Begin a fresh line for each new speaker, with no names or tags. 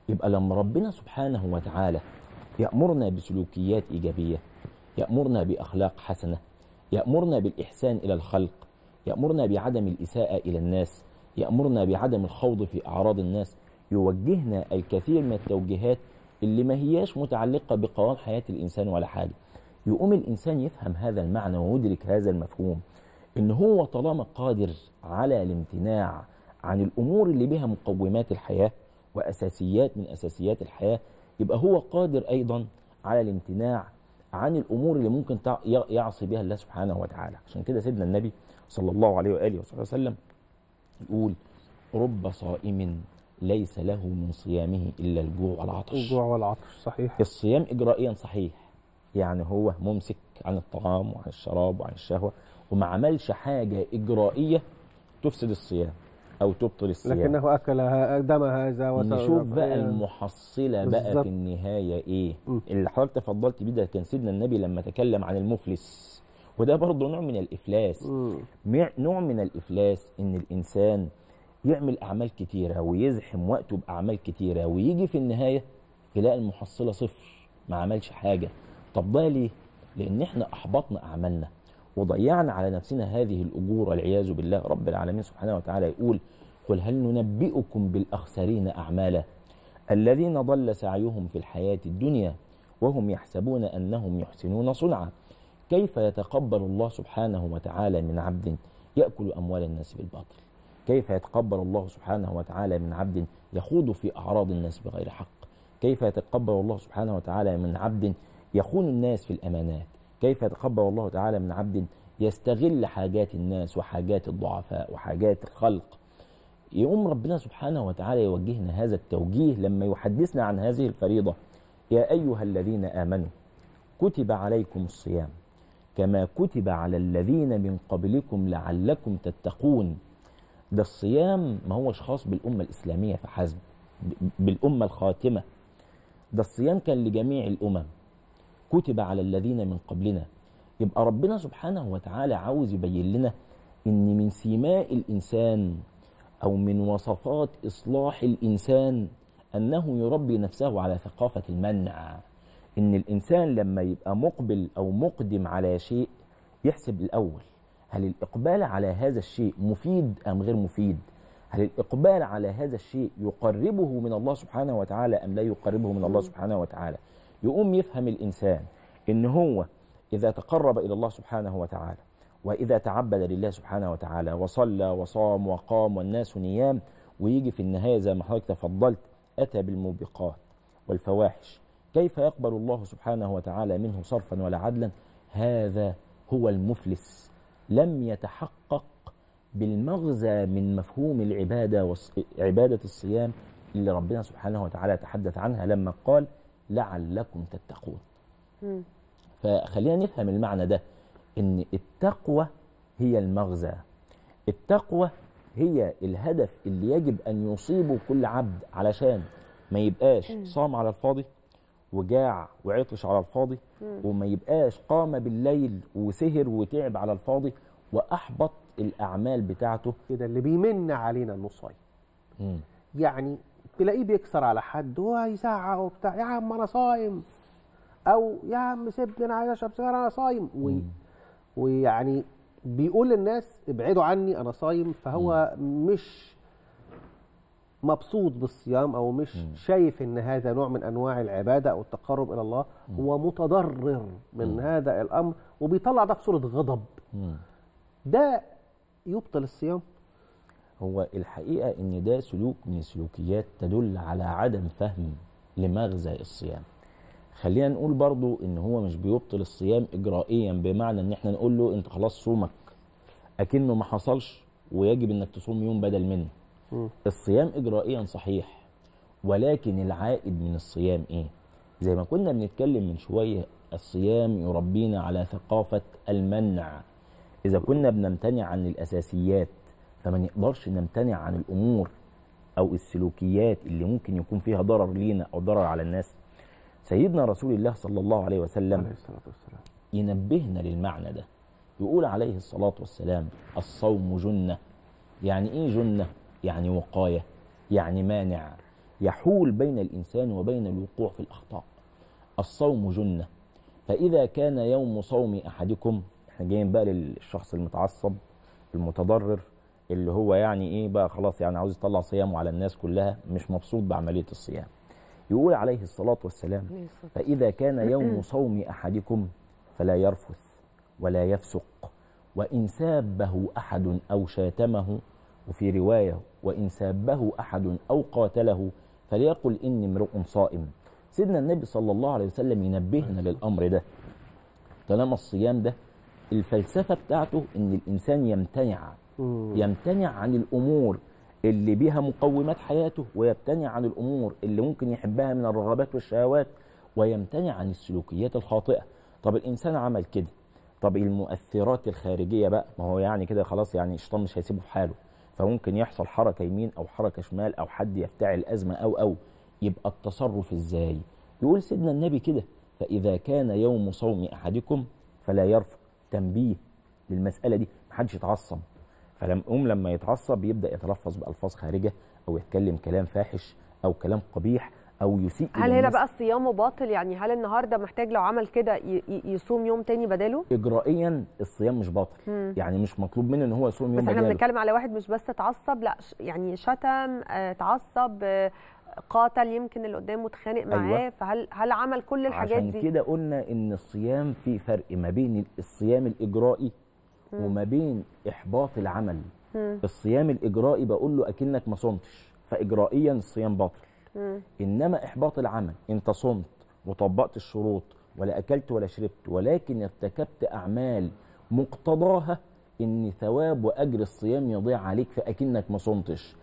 يبقى لما ربنا سبحانه وتعالى يأمرنا بسلوكيات إيجابية يأمرنا بأخلاق حسنة يأمرنا بالإحسان إلى الخلق يأمرنا بعدم الإساءة إلى الناس يأمرنا بعدم الخوض في أعراض الناس يوجهنا الكثير من التوجيهات اللي ما هياش متعلقة بقوام حياة الإنسان ولا حاجة يقوم الإنسان يفهم هذا المعنى ويدرك هذا المفهوم إن هو طالما قادر على الامتناع عن الأمور اللي بها مقومات الحياة وأساسيات من أساسيات الحياة يبقى هو قادر أيضا على الامتناع عن الأمور اللي ممكن تع- يعصي بها الله سبحانه وتعالى عشان كده سيدنا النبي صلى الله عليه وآله وصحبه وسلم يقول رب صائم ليس له من صيامه إلا الجوع والعطش
الجوع والعطش صحيح
الصيام إجرائيا صحيح يعني هو ممسك عن الطعام وعن الشراب وعن الشهوة وما عملش حاجة إجرائية تفسد الصيام أو تبطل الصيام
لكنه أكل ه- دم هذا وس-
نشوف بقى
إيه.
المحصلة بقى
بالظبط.
في النهاية إيه
م.
اللي حضرتك تفضلت بيه ده كان سيدنا النبي لما تكلم عن المفلس وده برضه نوع من الإفلاس
مم.
مع- نوع من الإفلاس إن الإنسان يعمل أعمال كتيرة ويزحم وقته بأعمال كتيرة ويجي في النهاية يلاقي المحصلة صفر ما عملش حاجة طب ده ليه؟ لأن إحنا أحبطنا أعمالنا وضيعنا على نفسنا هذه الأجور والعياذ بالله رب العالمين سبحانه وتعالى يقول قل هل ننبئكم بالأخسرين أعمالا الذين ضل سعيهم في الحياة الدنيا وهم يحسبون أنهم يحسنون صنعا كيف يتقبل الله سبحانه وتعالى من عبد يأكل أموال الناس بالباطل كيف يتقبل الله سبحانه وتعالى من عبد يخوض في أعراض الناس بغير حق كيف يتقبل الله سبحانه وتعالى من عبد يخون الناس في الأمانات كيف يتقبل الله تعالى من عبد يستغل حاجات الناس وحاجات الضعفاء وحاجات الخلق يقوم ربنا سبحانه وتعالى يوجهنا هذا التوجيه لما يحدثنا عن هذه الفريضة يا أيها الذين آمنوا كتب عليكم الصيام كما كتب على الذين من قبلكم لعلكم تتقون ده الصيام ما هوش خاص بالأمة الإسلامية فحسب ب- بالأمة الخاتمة ده الصيام كان لجميع الأمم كتب على الذين من قبلنا يبقى ربنا سبحانه وتعالى عاوز يبين لنا ان من سيماء الانسان او من وصفات اصلاح الانسان انه يربي نفسه على ثقافه المنع ان الانسان لما يبقى مقبل او مقدم على شيء يحسب الاول هل الاقبال على هذا الشيء مفيد ام غير مفيد هل الاقبال على هذا الشيء يقربه من الله سبحانه وتعالى ام لا يقربه من الله سبحانه وتعالى يقوم يفهم الانسان ان هو اذا تقرب الى الله سبحانه وتعالى واذا تعبد لله سبحانه وتعالى وصلى وصام وقام والناس نيام ويجي في النهايه زي ما حضرتك تفضلت اتى بالموبقات والفواحش كيف يقبل الله سبحانه وتعالى منه صرفا ولا عدلا هذا هو المفلس لم يتحقق بالمغزى من مفهوم العبادة وعبادة الصيام اللي ربنا سبحانه وتعالى تحدث عنها لما قال لعلكم تتقون
مم.
فخلينا نفهم المعنى ده ان التقوى هي المغزى التقوى هي الهدف اللي يجب ان يصيبه كل عبد علشان ما يبقاش صام على الفاضي وجاع وعطش على الفاضي وما يبقاش قام بالليل وسهر وتعب على الفاضي واحبط الاعمال بتاعته
كده اللي بيمن علينا انه صايم
مم.
يعني تلاقيه بيكسر على حد هو يزعق وبتاع يا عم انا صايم او يا عم سيبني انا عايز اشرب سيجاره انا صايم وي ويعني بيقول للناس ابعدوا عني انا صايم فهو مش مبسوط بالصيام او مش شايف ان هذا نوع من انواع العباده او التقرب الى الله هو متضرر من هذا الامر وبيطلع ده في صوره غضب
مم.
ده يبطل الصيام
هو الحقيقة إن ده سلوك من السلوكيات تدل على عدم فهم لمغزى الصيام خلينا نقول برضو إن هو مش بيبطل الصيام إجرائيا بمعنى إن إحنا نقول له أنت خلاص صومك أكنه ما حصلش ويجب إنك تصوم يوم بدل منه
مم.
الصيام إجرائيا صحيح ولكن العائد من الصيام إيه زي ما كنا بنتكلم من شوية الصيام يربينا على ثقافة المنع إذا كنا بنمتنع عن الأساسيات فما نقدرش نمتنع عن الأمور أو السلوكيات اللي ممكن يكون فيها ضرر لينا أو ضرر على الناس سيدنا رسول الله صلى الله عليه وسلم
عليه الصلاه والسلام
ينبهنا للمعنى ده يقول عليه الصلاة والسلام الصوم جنة يعني إيه جنة؟ يعني وقاية يعني مانع يحول بين الانسان وبين الوقوع في الاخطاء الصوم جنه فاذا كان يوم صوم احدكم احنا جايين بقى للشخص المتعصب المتضرر اللي هو يعني ايه بقى خلاص يعني عاوز يطلع صيامه على الناس كلها مش مبسوط بعمليه الصيام يقول عليه الصلاه والسلام فإذا كان يوم صوم أحدكم فلا يرفث ولا يفسق وإن سابه أحد أو شاتمه وفي رواية وإن سابه أحد أو قاتله فليقل إني امرؤ صائم سيدنا النبي صلى الله عليه وسلم ينبهنا للأمر ده طالما الصيام ده الفلسفة بتاعته إن الإنسان يمتنع يمتنع عن الأمور اللي بيها مقومات حياته ويمتنع عن الأمور اللي ممكن يحبها من الرغبات والشهوات ويمتنع عن السلوكيات الخاطئة طب الإنسان عمل كده طب المؤثرات الخارجية بقى ما هو يعني كده خلاص يعني الشيطان مش هيسيبه في حاله فممكن يحصل حركة يمين أو حركة شمال أو حد يفتعل أزمة أو أو يبقى التصرف إزاي يقول سيدنا النبي كده فإذا كان يوم صوم أحدكم فلا يرفق تنبيه للمسألة دي محدش يتعصب فلما يقوم لما يتعصب يبدأ يتلفظ بألفاظ خارجة أو يتكلم كلام فاحش أو كلام قبيح أو يسيء
هل
إلى
هنا
الناس.
بقى صيامه باطل يعني هل النهارده محتاج لو عمل كده ي- ي- يصوم يوم تاني بداله
اجرائيا الصيام مش باطل يعني مش مطلوب منه ان هو يصوم يوم
بس احنا
بداله
بنتكلم على واحد مش بس اتعصب لا ش- يعني شتم آه، اتعصب آه، قاتل يمكن اللي قدامه اتخانق معاه
أيوة.
فهل هل عمل كل الحاجات
عشان
دي
كده قلنا ان الصيام في فرق ما بين الصيام الاجرائي وما بين احباط العمل الصيام الاجرائي بقول له اكنك ما صمتش فاجرائيا الصيام باطل انما احباط العمل انت صمت وطبقت الشروط ولا اكلت ولا شربت ولكن ارتكبت اعمال مقتضاها ان ثواب واجر الصيام يضيع عليك فاكنك ما صمتش